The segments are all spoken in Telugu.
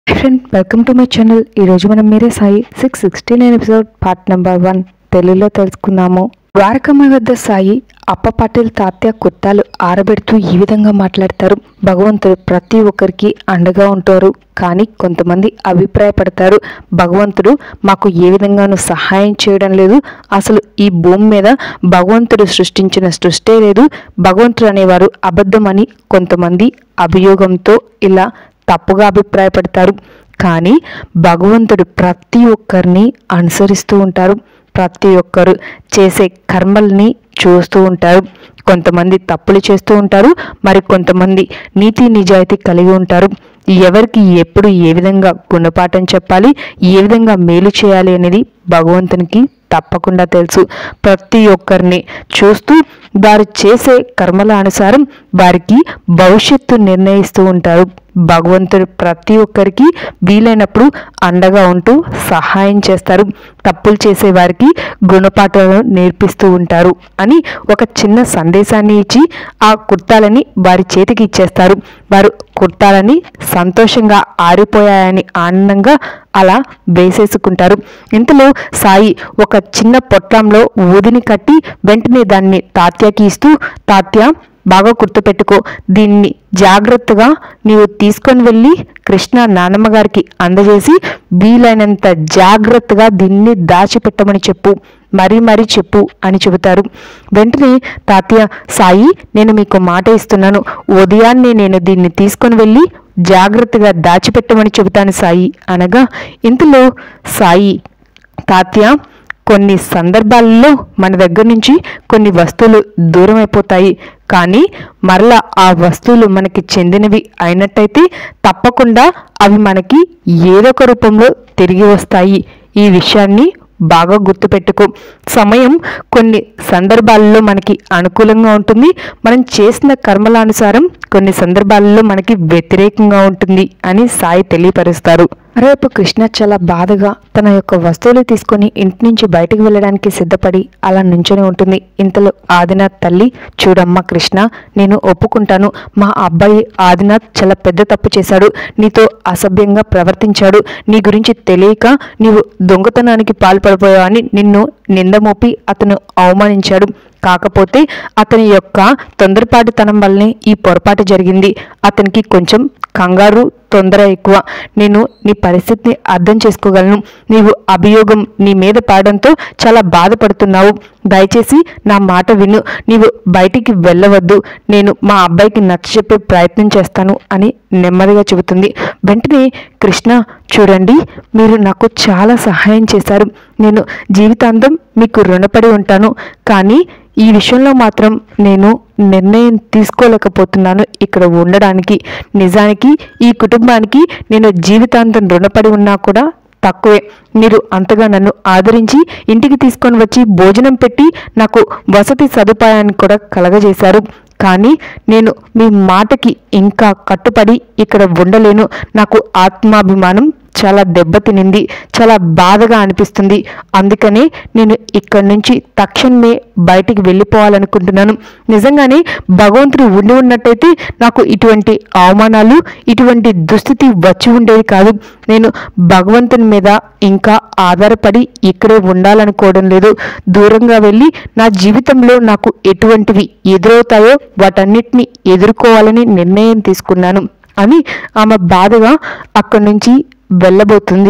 friend welcome to my channel ఈరోజు మనం మీరే Sai six sixty nine episode part number one తెలుగులో తెలుసుకుందాము ద్వారకమ్మ వద్ద సాయి అప్ప పాటిల్ తాత్య కుత్తాలు ఆరబెడుతూ ఈ విధంగా మాట్లాడతారు భగవంతుడు ప్రతి ఒక్కరికి అండగా ఉంటారు కానీ కొంతమంది అభిప్రాయపడతారు భగవంతుడు మాకు ఏ విధంగానూ సహాయం చేయడం లేదు అసలు ఈ భూమి మీద భగవంతుడు సృష్టించిన సృష్టే లేదు భగవంతుడు అనేవారు అబద్ధమని కొంతమంది అభియోగంతో ఇలా తప్పుగా అభిప్రాయపడతారు కానీ భగవంతుడు ప్రతి ఒక్కరిని అనుసరిస్తూ ఉంటారు ప్రతి ఒక్కరు చేసే కర్మల్ని చూస్తూ ఉంటారు కొంతమంది తప్పులు చేస్తూ ఉంటారు మరి కొంతమంది నీతి నిజాయితీ కలిగి ఉంటారు ఎవరికి ఎప్పుడు ఏ విధంగా గుణపాఠం చెప్పాలి ఏ విధంగా మేలు చేయాలి అనేది భగవంతునికి తప్పకుండా తెలుసు ప్రతి ఒక్కరిని చూస్తూ వారు చేసే కర్మల అనుసారం వారికి భవిష్యత్తు నిర్ణయిస్తూ ఉంటారు భగవంతుడు ప్రతి ఒక్కరికి వీలైనప్పుడు అండగా ఉంటూ సహాయం చేస్తారు తప్పులు చేసే వారికి గుణపాఠాలను నేర్పిస్తూ ఉంటారు అని ఒక చిన్న సందేశాన్ని ఇచ్చి ఆ కుర్తాలని వారి చేతికి ఇచ్చేస్తారు వారు కుర్తాలని సంతోషంగా ఆరిపోయాయని ఆనందంగా అలా వేసేసుకుంటారు ఇంతలో సాయి ఒక చిన్న పొట్లంలో ఊదిని కట్టి వెంటనే దాన్ని తాత్యాకి ఇస్తూ తాత్య బాగా గుర్తుపెట్టుకో దీన్ని జాగ్రత్తగా నీవు తీసుకొని వెళ్ళి కృష్ణ నానమ్మ గారికి అందజేసి వీలైనంత జాగ్రత్తగా దీన్ని దాచిపెట్టమని చెప్పు మరీ మరీ చెప్పు అని చెబుతారు వెంటనే తాతయ్య సాయి నేను మీకు మాట ఇస్తున్నాను ఉదయాన్నే నేను దీన్ని తీసుకొని వెళ్ళి జాగ్రత్తగా దాచిపెట్టమని చెబుతాను సాయి అనగా ఇంతలో సాయి తాత్య కొన్ని సందర్భాల్లో మన దగ్గర నుంచి కొన్ని వస్తువులు దూరం అయిపోతాయి కానీ మరలా ఆ వస్తువులు మనకి చెందినవి అయినట్టయితే తప్పకుండా అవి మనకి ఏదో ఒక రూపంలో తిరిగి వస్తాయి ఈ విషయాన్ని బాగా గుర్తుపెట్టుకో సమయం కొన్ని సందర్భాల్లో మనకి అనుకూలంగా ఉంటుంది మనం చేసిన కర్మల అనుసారం కొన్ని సందర్భాల్లో మనకి వ్యతిరేకంగా ఉంటుంది అని సాయి తెలియపరుస్తారు రేపు కృష్ణ చాలా బాధగా తన యొక్క వస్తువులు తీసుకొని ఇంటి నుంచి బయటకు వెళ్ళడానికి సిద్ధపడి అలా నుంచొని ఉంటుంది ఇంతలో ఆదినాథ్ తల్లి చూడమ్మా కృష్ణ నేను ఒప్పుకుంటాను మా అబ్బాయి ఆదినాథ్ చాలా పెద్ద తప్పు చేశాడు నీతో అసభ్యంగా ప్రవర్తించాడు నీ గురించి తెలియక నీవు దొంగతనానికి పాల్పడిపోయావని నిన్ను నిందమోపి అతను అవమానించాడు కాకపోతే అతని యొక్క తొందరపాటుతనం వల్లనే ఈ పొరపాటు జరిగింది అతనికి కొంచెం కంగారు తొందర ఎక్కువ నేను నీ పరిస్థితిని అర్థం చేసుకోగలను నీవు అభియోగం నీ మీద పడడంతో చాలా బాధపడుతున్నావు దయచేసి నా మాట విను నీవు బయటికి వెళ్ళవద్దు నేను మా అబ్బాయికి నచ్చ చెప్పే ప్రయత్నం చేస్తాను అని నెమ్మదిగా చెబుతుంది వెంటనే కృష్ణ చూడండి మీరు నాకు చాలా సహాయం చేశారు నేను జీవితాంతం మీకు రుణపడి ఉంటాను కానీ ఈ విషయంలో మాత్రం నేను నిర్ణయం తీసుకోలేకపోతున్నాను ఇక్కడ ఉండడానికి నిజానికి ఈ కుటుంబానికి నేను జీవితాంతం రుణపడి ఉన్నా కూడా తక్కువే మీరు అంతగా నన్ను ఆదరించి ఇంటికి తీసుకొని వచ్చి భోజనం పెట్టి నాకు వసతి సదుపాయాన్ని కూడా కలగజేశారు కానీ నేను మీ మాటకి ఇంకా కట్టుపడి ఇక్కడ ఉండలేను నాకు ఆత్మాభిమానం చాలా దెబ్బతినింది చాలా బాధగా అనిపిస్తుంది అందుకనే నేను ఇక్కడి నుంచి తక్షణమే బయటికి వెళ్ళిపోవాలనుకుంటున్నాను నిజంగానే భగవంతుడు ఉండి ఉన్నట్టయితే నాకు ఇటువంటి అవమానాలు ఇటువంటి దుస్థితి వచ్చి ఉండేది కాదు నేను భగవంతుని మీద ఇంకా ఆధారపడి ఇక్కడే ఉండాలనుకోవడం లేదు దూరంగా వెళ్ళి నా జీవితంలో నాకు ఎటువంటివి ఎదురవుతాయో వాటన్నిటిని ఎదుర్కోవాలని నిర్ణయం తీసుకున్నాను అని ఆమె బాధగా అక్కడి నుంచి వెళ్ళబోతుంది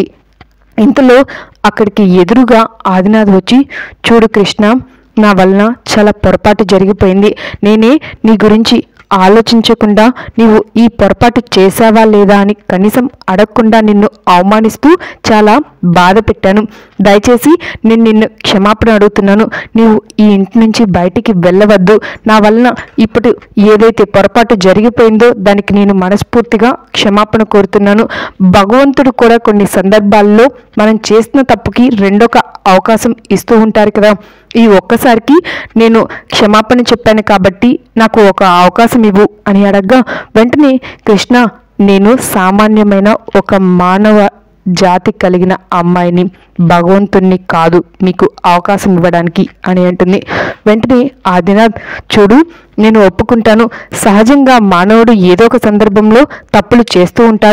ఇంతలో అక్కడికి ఎదురుగా ఆదినాథ్ వచ్చి చూడు కృష్ణ నా వలన చాలా పొరపాటు జరిగిపోయింది నేనే నీ గురించి ఆలోచించకుండా నీవు ఈ పొరపాటు చేశావా లేదా అని కనీసం అడగకుండా నిన్ను అవమానిస్తూ చాలా బాధ పెట్టాను దయచేసి నేను నిన్ను క్షమాపణ అడుగుతున్నాను నీవు ఈ ఇంటి నుంచి బయటికి వెళ్ళవద్దు నా వలన ఇప్పుడు ఏదైతే పొరపాటు జరిగిపోయిందో దానికి నేను మనస్ఫూర్తిగా క్షమాపణ కోరుతున్నాను భగవంతుడు కూడా కొన్ని సందర్భాల్లో మనం చేసిన తప్పుకి రెండొక అవకాశం ఇస్తూ ఉంటారు కదా ఈ ఒక్కసారికి నేను క్షమాపణ చెప్పాను కాబట్టి నాకు ఒక అవకాశం ఇవ్వు అని అడగ్గా వెంటనే కృష్ణ నేను సామాన్యమైన ఒక మానవ జాతి కలిగిన అమ్మాయిని భగవంతుణ్ణి కాదు మీకు అవకాశం ఇవ్వడానికి అని అంటుంది వెంటనే ఆదినాథ్ చూడు నేను ఒప్పుకుంటాను సహజంగా మానవుడు ఏదో ఒక సందర్భంలో తప్పులు చేస్తూ ఉంటారు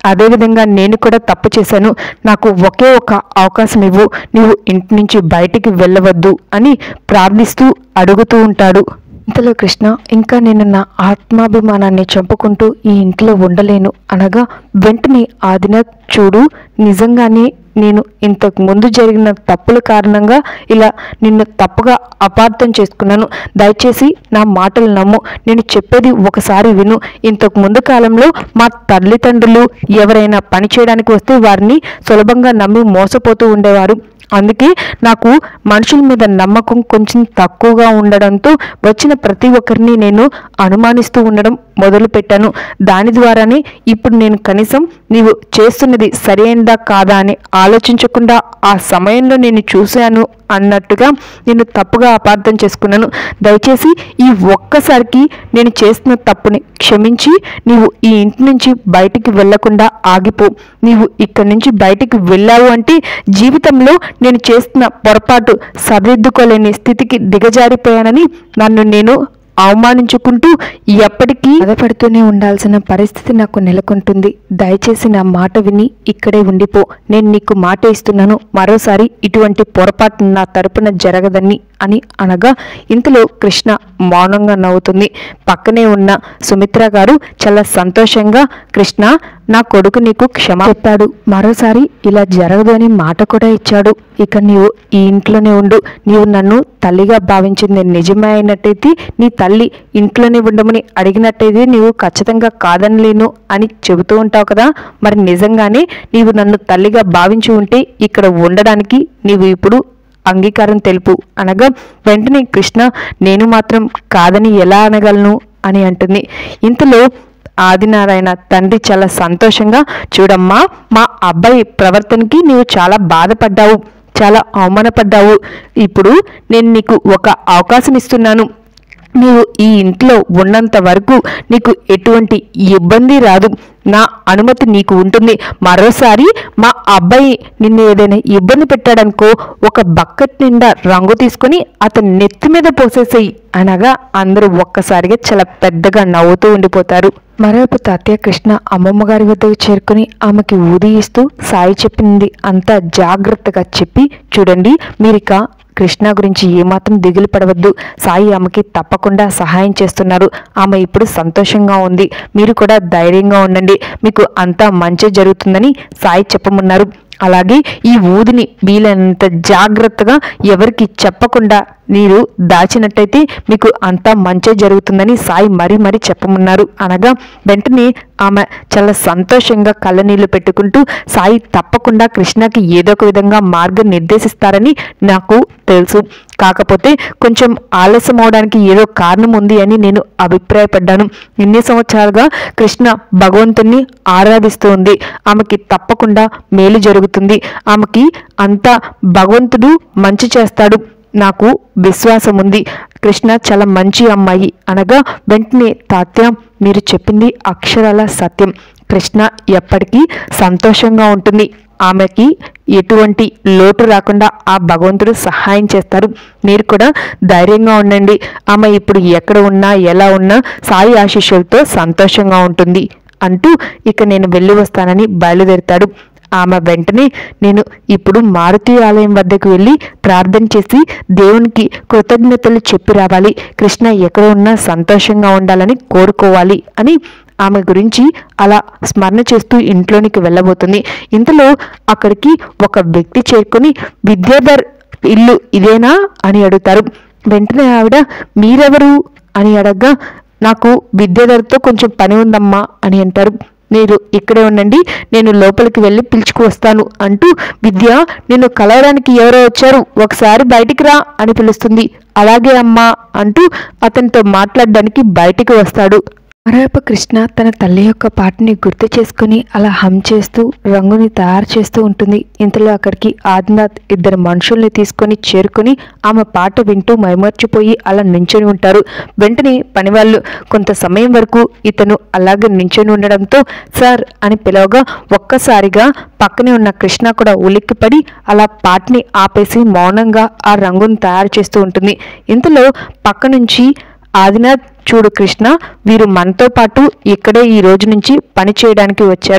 అదేవిధంగా నేను కూడా తప్పు చేశాను నాకు ఒకే ఒక అవకాశం ఇవ్వు నీవు ఇంటి నుంచి బయటికి వెళ్ళవద్దు అని ప్రార్థిస్తూ అడుగుతూ ఉంటాడు ఇంతలో కృష్ణ ఇంకా నేను నా ఆత్మాభిమానాన్ని చంపుకుంటూ ఈ ఇంట్లో ఉండలేను అనగా వెంటనే ఆదినాథ్ చూడు నిజంగానే నేను ఇంతకు ముందు జరిగిన తప్పుల కారణంగా ఇలా నిన్ను తప్పుగా అపార్థం చేసుకున్నాను దయచేసి నా మాటలు నమ్ము నేను చెప్పేది ఒకసారి విను ఇంతకు ముందు కాలంలో మా తల్లిదండ్రులు ఎవరైనా పని చేయడానికి వస్తే వారిని సులభంగా నమ్మి మోసపోతూ ఉండేవారు అందుకే నాకు మనుషుల మీద నమ్మకం కొంచెం తక్కువగా ఉండడంతో వచ్చిన ప్రతి ఒక్కరిని నేను అనుమానిస్తూ ఉండడం మొదలుపెట్టాను దాని ద్వారానే ఇప్పుడు నేను కనీసం నీవు చేస్తున్నది సరైనదా కాదా అని ఆలోచించకుండా ఆ సమయంలో నేను చూశాను అన్నట్టుగా నేను తప్పుగా అపార్థం చేసుకున్నాను దయచేసి ఈ ఒక్కసారికి నేను చేస్తున్న తప్పుని క్షమించి నీవు ఈ ఇంటి నుంచి బయటికి వెళ్లకుండా ఆగిపో నీవు ఇక్కడి నుంచి బయటికి వెళ్ళావు అంటే జీవితంలో నేను చేస్తున్న పొరపాటు సరిదిద్దుకోలేని స్థితికి దిగజారిపోయానని నన్ను నేను అవమానించుకుంటూ ఎప్పటికీ బాధపడుతూనే ఉండాల్సిన పరిస్థితి నాకు నెలకొంటుంది దయచేసి నా మాట విని ఇక్కడే ఉండిపో నేను నీకు మాట ఇస్తున్నాను మరోసారి ఇటువంటి పొరపాటు నా తరపున జరగదని అని అనగా ఇంతలో కృష్ణ మౌనంగా నవ్వుతుంది పక్కనే ఉన్న సుమిత్ర గారు చాలా సంతోషంగా కృష్ణ నా కొడుకు నీకు క్షమ చెప్పాడు మరోసారి ఇలా జరగదు అని మాట కూడా ఇచ్చాడు ఇక నీవు ఈ ఇంట్లోనే ఉండు నీవు నన్ను తల్లిగా భావించింది నిజమే అయినట్టయితే నీ తల్లి ఇంట్లోనే ఉండమని అడిగినట్టయితే నీవు ఖచ్చితంగా కాదనలేను అని చెబుతూ ఉంటావు కదా మరి నిజంగానే నీవు నన్ను తల్లిగా భావించి ఉంటే ఇక్కడ ఉండడానికి నీవు ఇప్పుడు అంగీకారం తెలుపు అనగా వెంటనే కృష్ణ నేను మాత్రం కాదని ఎలా అనగలను అని అంటుంది ఇంతలో ఆదినారాయణ తండ్రి చాలా సంతోషంగా చూడమ్మా మా అబ్బాయి ప్రవర్తనకి నీవు చాలా బాధపడ్డావు చాలా అవమానపడ్డావు ఇప్పుడు నేను నీకు ఒక అవకాశం ఇస్తున్నాను నీవు ఈ ఇంట్లో ఉన్నంత వరకు నీకు ఎటువంటి ఇబ్బంది రాదు నా అనుమతి నీకు ఉంటుంది మరోసారి మా అబ్బాయి నిన్ను ఏదైనా ఇబ్బంది పెట్టాడనుకో ఒక బకెట్ నిండా రంగు తీసుకొని అతని నెత్తి మీద పోసేసేయి అనగా అందరూ ఒక్కసారిగా చాలా పెద్దగా నవ్వుతూ ఉండిపోతారు మరోవైపు తాతయ్య కృష్ణ అమ్మమ్మ గారి వద్దకు చేరుకుని ఆమెకి ఊది ఇస్తూ సాయి చెప్పింది అంతా జాగ్రత్తగా చెప్పి చూడండి మీరిక కృష్ణ గురించి ఏమాత్రం దిగులు పడవద్దు సాయి ఆమెకి తప్పకుండా సహాయం చేస్తున్నారు ఆమె ఇప్పుడు సంతోషంగా ఉంది మీరు కూడా ధైర్యంగా ఉండండి మీకు అంతా మంచి జరుగుతుందని సాయి చెప్పమన్నారు అలాగే ఈ ఊదిని వీలైనంత జాగ్రత్తగా ఎవరికి చెప్పకుండా మీరు దాచినట్టయితే మీకు అంతా మంచి జరుగుతుందని సాయి మరీ మరీ చెప్పమన్నారు అనగా వెంటనే ఆమె చాలా సంతోషంగా కళ్ళనీళ్లు పెట్టుకుంటూ సాయి తప్పకుండా కృష్ణకి ఏదో ఒక విధంగా మార్గం నిర్దేశిస్తారని నాకు తెలుసు కాకపోతే కొంచెం ఆలస్యం అవడానికి ఏదో కారణం ఉంది అని నేను అభిప్రాయపడ్డాను ఇన్ని సంవత్సరాలుగా కృష్ణ భగవంతుణ్ణి ఆరాధిస్తూ ఉంది ఆమెకి తప్పకుండా మేలు జరుగుతుంది ఆమెకి అంతా భగవంతుడు మంచి చేస్తాడు నాకు విశ్వాసం ఉంది కృష్ణ చాలా మంచి అమ్మాయి అనగా వెంటనే తాత్య మీరు చెప్పింది అక్షరాల సత్యం కృష్ణ ఎప్పటికీ సంతోషంగా ఉంటుంది ఆమెకి ఎటువంటి లోటు రాకుండా ఆ భగవంతుడు సహాయం చేస్తారు మీరు కూడా ధైర్యంగా ఉండండి ఆమె ఇప్పుడు ఎక్కడ ఉన్నా ఎలా ఉన్నా సాయి ఆశీస్సులతో సంతోషంగా ఉంటుంది అంటూ ఇక నేను వెళ్ళి వస్తానని బయలుదేరుతాడు ఆమె వెంటనే నేను ఇప్పుడు మారుతి ఆలయం వద్దకు వెళ్ళి ప్రార్థన చేసి దేవునికి కృతజ్ఞతలు చెప్పి రావాలి కృష్ణ ఎక్కడ ఉన్నా సంతోషంగా ఉండాలని కోరుకోవాలి అని ఆమె గురించి అలా స్మరణ చేస్తూ ఇంట్లోనికి వెళ్ళబోతుంది ఇంతలో అక్కడికి ఒక వ్యక్తి చేరుకొని విద్యాధర్ ఇల్లు ఇదేనా అని అడుగుతారు వెంటనే ఆవిడ మీరెవరు అని అడగగా నాకు విద్యాధర్తో కొంచెం పని ఉందమ్మా అని అంటారు మీరు ఇక్కడే ఉండండి నేను లోపలికి వెళ్ళి పిలుచుకు వస్తాను అంటూ విద్య నిన్ను కలవడానికి ఎవరో వచ్చారు ఒకసారి బయటికి రా అని పిలుస్తుంది అలాగే అమ్మా అంటూ అతనితో మాట్లాడడానికి బయటికి వస్తాడు మరోవైపు కృష్ణ తన తల్లి యొక్క పాటని గుర్తు చేసుకుని అలా హమ్ చేస్తూ రంగుని తయారు చేస్తూ ఉంటుంది ఇంతలో అక్కడికి ఆదినాథ్ ఇద్దరు మనుషుల్ని తీసుకొని చేరుకొని ఆమె పాట వింటూ మైమర్చిపోయి అలా నించొని ఉంటారు వెంటనే పనివాళ్ళు కొంత సమయం వరకు ఇతను అలాగే నించొని ఉండడంతో సార్ అని పిలవగా ఒక్కసారిగా పక్కనే ఉన్న కృష్ణ కూడా ఉలిక్కిపడి అలా పాటని ఆపేసి మౌనంగా ఆ రంగును తయారు చేస్తూ ఉంటుంది ఇంతలో పక్క నుంచి ఆదినాథ్ చూడు కృష్ణ వీరు మనతో పాటు ఇక్కడే ఈ రోజు నుంచి పని చేయడానికి వచ్చారు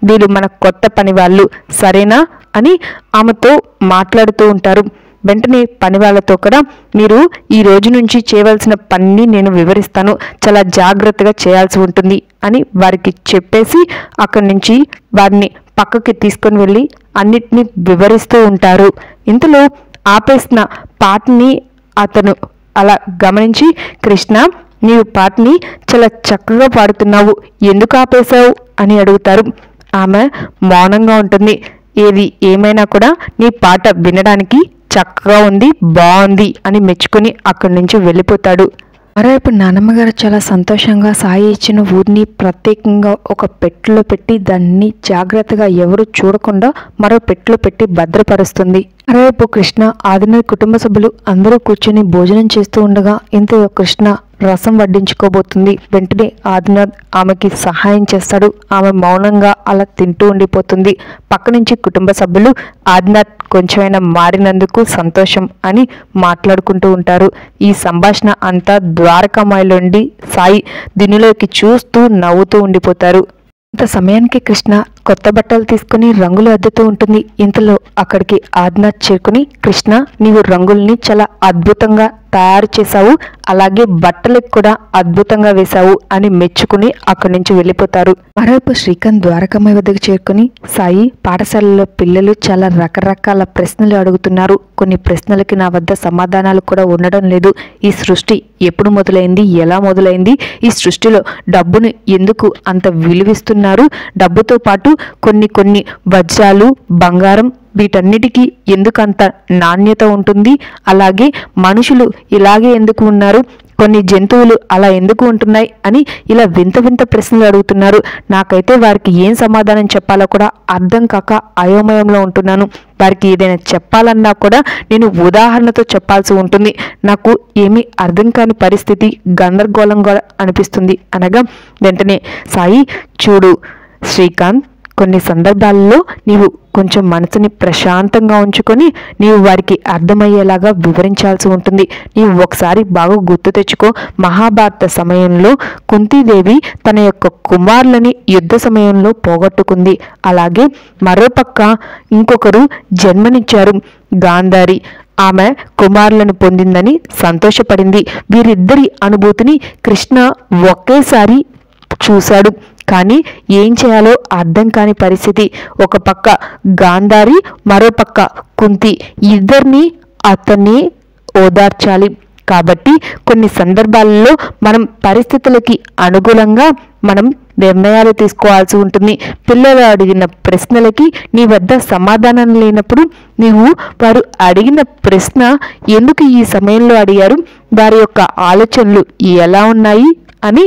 వీళ్ళు మన కొత్త పని వాళ్ళు సరేనా అని ఆమెతో మాట్లాడుతూ ఉంటారు వెంటనే పని వాళ్ళతో కూడా మీరు ఈ రోజు నుంచి చేయవలసిన పనిని నేను వివరిస్తాను చాలా జాగ్రత్తగా చేయాల్సి ఉంటుంది అని వారికి చెప్పేసి అక్కడి నుంచి వారిని పక్కకి తీసుకొని వెళ్ళి అన్నిటినీ వివరిస్తూ ఉంటారు ఇంతలో ఆపేసిన పాటని అతను అలా గమనించి కృష్ణ నీవు పాటని చాలా చక్కగా పాడుతున్నావు ఎందుకు ఆపేశావు అని అడుగుతారు ఆమె మౌనంగా ఉంటుంది ఏది ఏమైనా కూడా నీ పాట వినడానికి చక్కగా ఉంది బాగుంది అని మెచ్చుకొని అక్కడి నుంచి వెళ్ళిపోతాడు మరోవైపు నానమ్మ గారు చాలా సంతోషంగా సాయి ఇచ్చిన ఊరిని ప్రత్యేకంగా ఒక పెట్టెలో పెట్టి దాన్ని జాగ్రత్తగా ఎవరు చూడకుండా మరో పెట్టెలో పెట్టి భద్రపరుస్తుంది మరోవైపు కృష్ణ ఆదినాథ్ కుటుంబ సభ్యులు అందరూ కూర్చొని భోజనం చేస్తూ ఉండగా ఇంతలో కృష్ణ రసం వడ్డించుకోబోతుంది వెంటనే ఆదినాథ్ ఆమెకి సహాయం చేస్తాడు ఆమె మౌనంగా అలా తింటూ ఉండిపోతుంది పక్క నుంచి కుటుంబ సభ్యులు ఆదినాథ్ కొంచెమైనా మారినందుకు సంతోషం అని మాట్లాడుకుంటూ ఉంటారు ఈ సంభాషణ అంతా ద్వారకామాయిలోండి సాయి దీనిలోకి చూస్తూ నవ్వుతూ ఉండిపోతారు ఇంత సమయానికి కృష్ణ కొత్త బట్టలు తీసుకుని రంగులు అద్దుతూ ఉంటుంది ఇంతలో అక్కడికి ఆదినాథ్ చేరుకుని కృష్ణ నీవు రంగుల్ని చాలా అద్భుతంగా తయారు చేశావు అలాగే బట్టలకు కూడా అద్భుతంగా వేశావు అని మెచ్చుకుని అక్కడి నుంచి వెళ్ళిపోతారు మరోవైపు శ్రీకాంత్ ద్వారకమ్మ వద్దకు చేరుకుని సాయి పాఠశాలలో పిల్లలు చాలా రకరకాల ప్రశ్నలు అడుగుతున్నారు కొన్ని ప్రశ్నలకి నా వద్ద సమాధానాలు కూడా ఉండడం లేదు ఈ సృష్టి ఎప్పుడు మొదలైంది ఎలా మొదలైంది ఈ సృష్టిలో డబ్బును ఎందుకు అంత విలువిస్తున్నారు డబ్బుతో పాటు కొన్ని కొన్ని వజ్రాలు బంగారం వీటన్నిటికీ ఎందుకంత నాణ్యత ఉంటుంది అలాగే మనుషులు ఇలాగే ఎందుకు ఉన్నారు కొన్ని జంతువులు అలా ఎందుకు ఉంటున్నాయి అని ఇలా వింత వింత ప్రశ్నలు అడుగుతున్నారు నాకైతే వారికి ఏం సమాధానం చెప్పాలో కూడా అర్థం కాక అయోమయంలో ఉంటున్నాను వారికి ఏదైనా చెప్పాలన్నా కూడా నేను ఉదాహరణతో చెప్పాల్సి ఉంటుంది నాకు ఏమీ అర్థం కాని పరిస్థితి గందరగోళంగా అనిపిస్తుంది అనగా వెంటనే సాయి చూడు శ్రీకాంత్ కొన్ని సందర్భాల్లో నీవు కొంచెం మనసుని ప్రశాంతంగా ఉంచుకొని నీవు వారికి అర్థమయ్యేలాగా వివరించాల్సి ఉంటుంది నీవు ఒకసారి బాగా గుర్తు తెచ్చుకో మహాభారత సమయంలో కుంతీదేవి తన యొక్క కుమారులని యుద్ధ సమయంలో పోగొట్టుకుంది అలాగే మరోపక్క ఇంకొకరు జన్మనిచ్చారు గాంధారి ఆమె కుమారులను పొందిందని సంతోషపడింది వీరిద్దరి అనుభూతిని కృష్ణ ఒకేసారి చూశాడు కానీ ఏం చేయాలో అర్థం కాని పరిస్థితి ఒక పక్క గాంధారి మరో పక్క కుంతి ఇద్దరిని అతన్ని ఓదార్చాలి కాబట్టి కొన్ని సందర్భాలలో మనం పరిస్థితులకి అనుగుణంగా మనం నిర్ణయాలు తీసుకోవాల్సి ఉంటుంది పిల్లలు అడిగిన ప్రశ్నలకి నీ వద్ద సమాధానం లేనప్పుడు నీవు వారు అడిగిన ప్రశ్న ఎందుకు ఈ సమయంలో అడిగారు వారి యొక్క ఆలోచనలు ఎలా ఉన్నాయి అని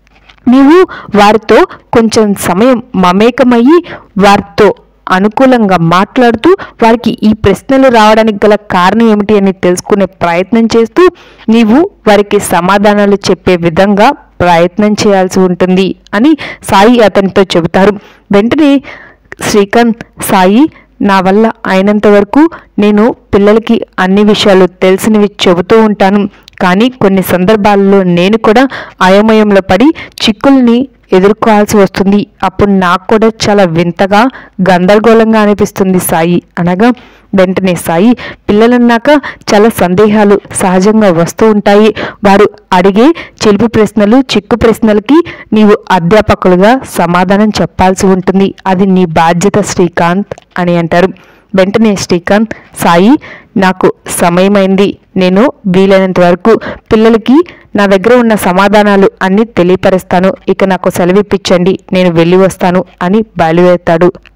నీవు వారితో కొంచెం సమయం మమేకమయ్యి వారితో అనుకూలంగా మాట్లాడుతూ వారికి ఈ ప్రశ్నలు రావడానికి గల కారణం ఏమిటి అని తెలుసుకునే ప్రయత్నం చేస్తూ నీవు వారికి సమాధానాలు చెప్పే విధంగా ప్రయత్నం చేయాల్సి ఉంటుంది అని సాయి అతనితో చెబుతారు వెంటనే శ్రీకాంత్ సాయి నా వల్ల అయినంత వరకు నేను పిల్లలకి అన్ని విషయాలు తెలిసినవి చెబుతూ ఉంటాను కానీ కొన్ని సందర్భాల్లో నేను కూడా అయోమయంలో పడి చిక్కుల్ని ఎదుర్కోవాల్సి వస్తుంది అప్పుడు నాకు కూడా చాలా వింతగా గందరగోళంగా అనిపిస్తుంది సాయి అనగా వెంటనే సాయి పిల్లలన్నాక చాలా సందేహాలు సహజంగా వస్తూ ఉంటాయి వారు అడిగే చిలిపి ప్రశ్నలు చిక్కు ప్రశ్నలకి నీవు అధ్యాపకులుగా సమాధానం చెప్పాల్సి ఉంటుంది అది నీ బాధ్యత శ్రీకాంత్ అని అంటారు వెంటనే శ్రీకాంత్ సాయి నాకు సమయమైంది నేను వీలైనంత వరకు పిల్లలకి నా దగ్గర ఉన్న సమాధానాలు అన్నీ తెలియపరుస్తాను ఇక నాకు సెలవిప్పించండి నేను వెళ్ళి వస్తాను అని బయలుదేరుతాడు